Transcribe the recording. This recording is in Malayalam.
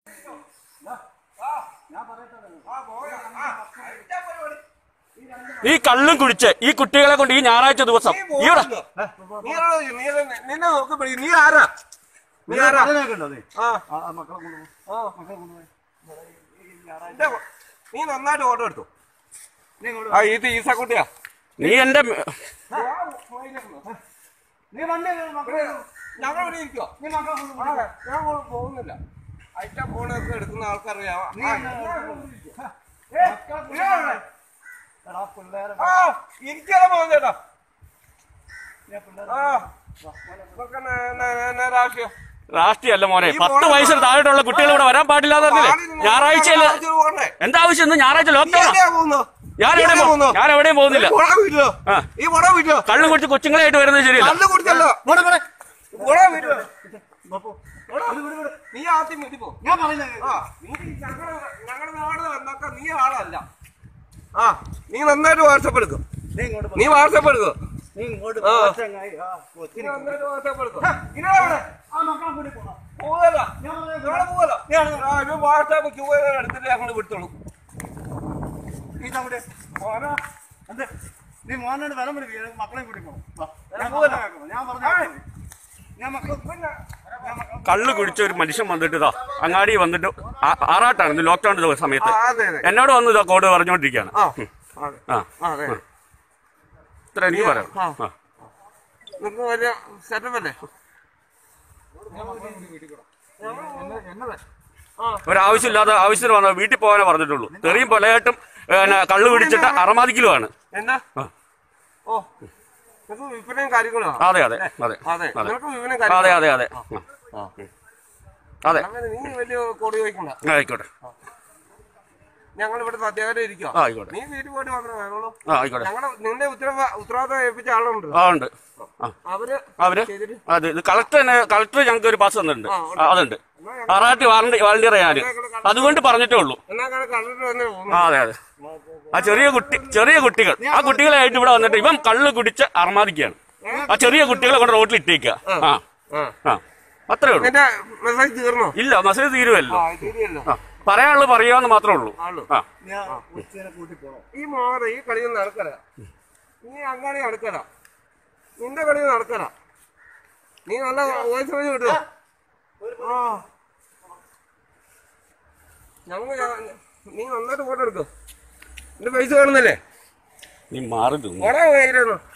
ഈ കള്ളും കുടിച്ച് ഈ കുട്ടികളെ കൊണ്ട് ഈ ഞായറാഴ്ച ദിവസം ഇവിടെ നിന്നെ നോക്കി നീ ആരാ നീ ആരാ അതിനൊക്കെയുണ്ടോ നീ? ആ ആ, ആ, മക്കളെ കൊണ്ടുപോ. ആ മക്കളെ കൊണ്ടുപോയി. ഇന്റെ കൊ- നീ നന്നായിട്ട് ഓട്ടോ എടുത്തു നീ ഇങ്ങോട്ട് ആ ഇത് ഈസക്കുട്ടിയാ നീ എന്റെ നീ വണ്ടി കയറ്, മക്കളെ കൊണ്ടുപോ. ഞങ്ങൾ ഇവിടെ ഇരിക്കോ നീ മക്കളെ കൊണ്ടുപോ. ആ, ഞാൻ പോ- പോകുന്നില്ല ഐറ്റ ഫോണൊക്കെ എടുക്കുന്ന ആൾക്കറിയാം നീ ആ, എന്നെ ഞാൻ കൊണ്ടുപോ. ഏ, മക്കളെ നീ ആരാ? എടാ, പിള്ളേരെ ആ ഇരിക്കാതെ പോകുന്നേട്ടാ നീ പിള്ളേരെ ആ ഇതൊക്കെ ന- ന- ന- ന- രാഷ്ട്രീയം രാഷ്ട്രീയല്ല മോനെ ഈ പത്ത് മോനെ വയസ്സിന് താഴെയുള്ള കുട്ടികൾ ഇവിടെ വരാൻ പാടില്ല എന്നറിയില്ലേ ഞായറാഴ്ചയില് ആദ്യം പോകണ്ടേ? എന്താ ആവശ്യം ഇന്ന് ഞായറാഴ്ച നീ ലോക്ക്ഡൌൺ എവിടെയാ പോകുന്നത്? ഞാൻ നീ എവിടെയും എവിടെയാ പോ- പോകുന്നത്? ഞാൻ എവിടെയും പോകുന്നില്ല ഈ പോടാ വീട്ടിലോ? ആ. ഈ പോടാ വീട്ടിലോ? കള്ളു കുടിച്ച് കൊച്ചുങ്ങളായിട്ട് വരുന്നത് ശരിയല്ല കള്ള് കുടിച്ചല്ലോ. പോടെ, പോടെ. പോടാ വീട്ടിലോ? പോ, പോ. പോടാ. നീ ആദ്യം വീട്ടിൽ പോ ഞാൻ പറയുന്നത് കേൾക്ക്. ആ നീ ഞങ്ങളുടെ ഞങ്ങളുടെ നാട് നന്നാക്കാൻ നീ ആളല്ല ആ നീ നന്നായിട്ട് വാട്സപ്പ് എടുക്കും നീ ഇങ്ങോട്ട് പോ. നീ വാട്സപ്പ് എടുക്കും നീ ഇങ്ങോട്ട് ആ. പോ. ചങ്ങായി. ആ, നീ കൊച്ചിനെ നന്നായിട്ട് വാട്സപ്പ് എടുക്കും ഇങ്ങനെ അവിടെ ആ മക്കളെ കൂടി പോണം. പോകല ഞാൻ പറയുന്നത് നാളെ പോകല ആ ഇത് വാട്സാപ്പ് ക്യൂ എടുത്തിട്ട് ഞങ്ങൾ വിട്ടോളൂ നീ തവിടെ. പോരാ എന്ത്? നീ മോനോട് വില പിടിക്കുക മക്കളെയും കൂടി പോണം വാ. ഞാൻ പോവില്ല. പറഞ്ഞ കേൾക്കണം. ഞാൻ പറഞ്ഞ ഞാൻ മക്കളെ കള്ളു കുടിച്ച ഒരു മനുഷ്യൻ വന്നിട്ട് ഇതാ അങ്ങാടി വന്നിട്ട് ആ- ആറാട്ടാണ് ഇത് ലോക്ക്ഡൌൺ സമയത്ത് ആ, അതെ അതെ എന്നോട് വന്ന് ഇതാ കോഡ് പറഞ്ഞുകൊണ്ടിരിക്കുകയാണ് ആ അതെ ആ ആ, അതെ ഇത്ര എനിക്ക് പറയാം ആ. ആ. നിങ്ങൾക്ക് വലിയ സെറ്റപ്പ് അല്ലേ ഒരാവശ്യമില്ലാതെ ആവശ്യത്തിന് വന്ന വീട്ടിൽ പോകാനേ പറഞ്ഞിട്ടുള്ളൂ തെറിയും പൊലയായിട്ടും പിന്നെ കള്ളു പിടിച്ചിട്ട് അറമാദിക്കലുമാണ് എന്താ ആ. ഓ നിങ്ങൾക്ക് വിൽപ്പനയും കാര്യങ്ങളും അതെ അതെ അതെ അതെ അതെ നിങ്ങൾക്ക് വിൽപ്പനയും അതെ കാര്യങ്ങളും അതെ അതെ ആ. അതെ അങ്ങനെ നീ വലിയ കോടി ചോദിക്കണ്ട ആയിക്കോട്ടെ ഞങ്ങൾ ഇവിടെ അധ്യാപകരെ ഇരിക്കുക ആ ആയിക്കോട്ടെ നീ വീട്ടിൽ പോയിട്ട് മാത്രമേ വേണുള്ളൂ ആ ആയിക്കോട്ടെ ഞങ്ങളുടെ നിന്റെ ഉത്തരവ ഉത്തരവാദിത്തം ഏൽപ്പിച്ച ആളുണ്ട് ആ ഉണ്ട് ആ അവര് അവര് ചെയ്തിട്ട് അതെ ഇത് കളക്ടർ തന്നെ കളക്ടർ ഞങ്ങൾക്ക് ഒരു പാസ് തന്നിട്ടുണ്ട് ആ, ഉണ്ട്. ആ, അതുണ്ട് ആറാട്ടി വാറണ്ടി വാളണ്ടിയർ ഞാന് അതുകൊണ്ട് പറഞ്ഞിട്ടേ ഉള്ളൂ എന്നാ കണ്ടിട്ട് തന്നെ പോകുന്നു ആ അതെ അതെ ആ ചെറിയ കുട്ടി ചെറിയ കുട്ടികൾ ആ കുട്ടികളായിട്ട് ഇവിടെ വന്നിട്ട് ഇവൻ കള്ള് കുടിച്ച് അർമാദിക്കുകയാണ് ആ ചെറിയ കുട്ടികളെ കൊണ്ട് റോട്ടിൽ ഇട്ടേക്കുക ആ ആ ആ അത്രേ ഉള്ളൂ നിന്റെ മെസ്സേജ് തീർന്നോ ഇല്ല മെസ്സേജ് തീരുമല്ലോ ആ ശരിയല്ലോ ആ പറയാനുള്ളത് പറയാന്ന് മാത്രമേ ഉള്ളൂ ആളു ആ ഞാൻ കൊച്ചിനെ കൂട്ടി പോണം ഈ മോഹന ഈ കളിയൊന്നും നടക്കല നീ അങ്ങനെ നടക്കല നിന്റെ കളി നടക്കല നീ നല്ല വോയിസ് വഴി കിട്ടുക ആ ഞങ്ങൾ നീ നന്നായിട്ട് ഫോട്ടോ എടുക്കും നിന്റെ പൈസ കാണുന്നില്ലേ നീ മാറി തിന്നു ഓടാ കയ്യിലാണോ